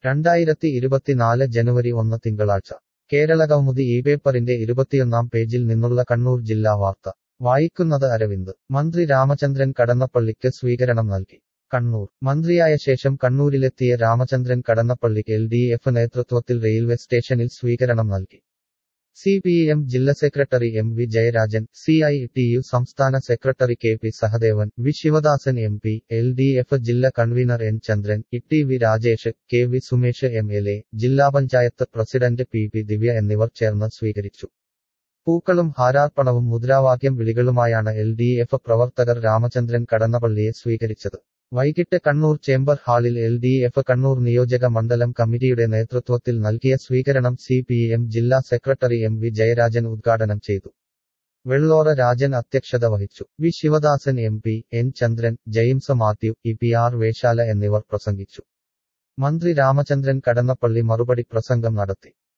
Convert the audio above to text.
രണ്ടായിരത്തി ഇരുപത്തിനാല് ജനുവരി ഒന്ന് തിങ്കളാഴ്ച കേരളകൗമുദി ഈ പേപ്പറിന്റെ ഇരുപത്തിയൊന്നാം പേജിൽ നിന്നുള്ള കണ്ണൂർ ജില്ലാ വാർത്ത വായിക്കുന്നത് അരവിന്ദ് മന്ത്രി രാമചന്ദ്രൻ കടന്നപ്പള്ളിക്ക് സ്വീകരണം നൽകി കണ്ണൂർ മന്ത്രിയായ ശേഷം കണ്ണൂരിലെത്തിയ രാമചന്ദ്രൻ കടന്നപ്പള്ളിക്ക് എൽ ഡി എഫ് നേതൃത്വത്തിൽ റെയിൽവേ സ്റ്റേഷനിൽ സ്വീകരണം നൽകി സി പി എം ജില്ലാ secretary M V Jayarajan C I T U സംസ്ഥാന secretary K P Sahadevan V Sivadasan M P L D F ജില്ലാ convener N Chandran E T V Rajesh K V Sumesh M L A ജില്ലാ panchayat president P P Divya എന്നിവർ ചേർന്ന് സ്വീകരിച്ചു പൂക്കളും ഹാരാർപ്പണവും മുദ്രാവാക്യം വിളികളുമായാണ് L D F പ്രവർത്തകർ രാമചന്ദ്രൻ കടന്നപ്പള്ളിയെ സ്വീകരിച്ചത് വൈകിട്ട് കണ്ണൂർ ചേംബർ ഹാളിൽ എൽ ഡി എഫ് കണ്ണൂർ നിയോജക മണ്ഡലം കമ്മിറ്റിയുടെ നേതൃത്വത്തിൽ നൽകിയ സ്വീകരണം സി പി എം ജില്ലാ സെക്രട്ടറി എം വി ജയരാജൻ ഉദ്ഘാടനം ചെയ്തു വെള്ളോറ രാജൻ അധ്യക്ഷത വഹിച്ചു V Sivadasan M P N Chandran James Mathew E P R Veshala എന്നിവർ പ്രസംഗിച്ചു മന്ത്രി രാമചന്ദ്രൻ കടന്നപ്പള്ളി മറുപടി പ്രസംഗം നടത്തി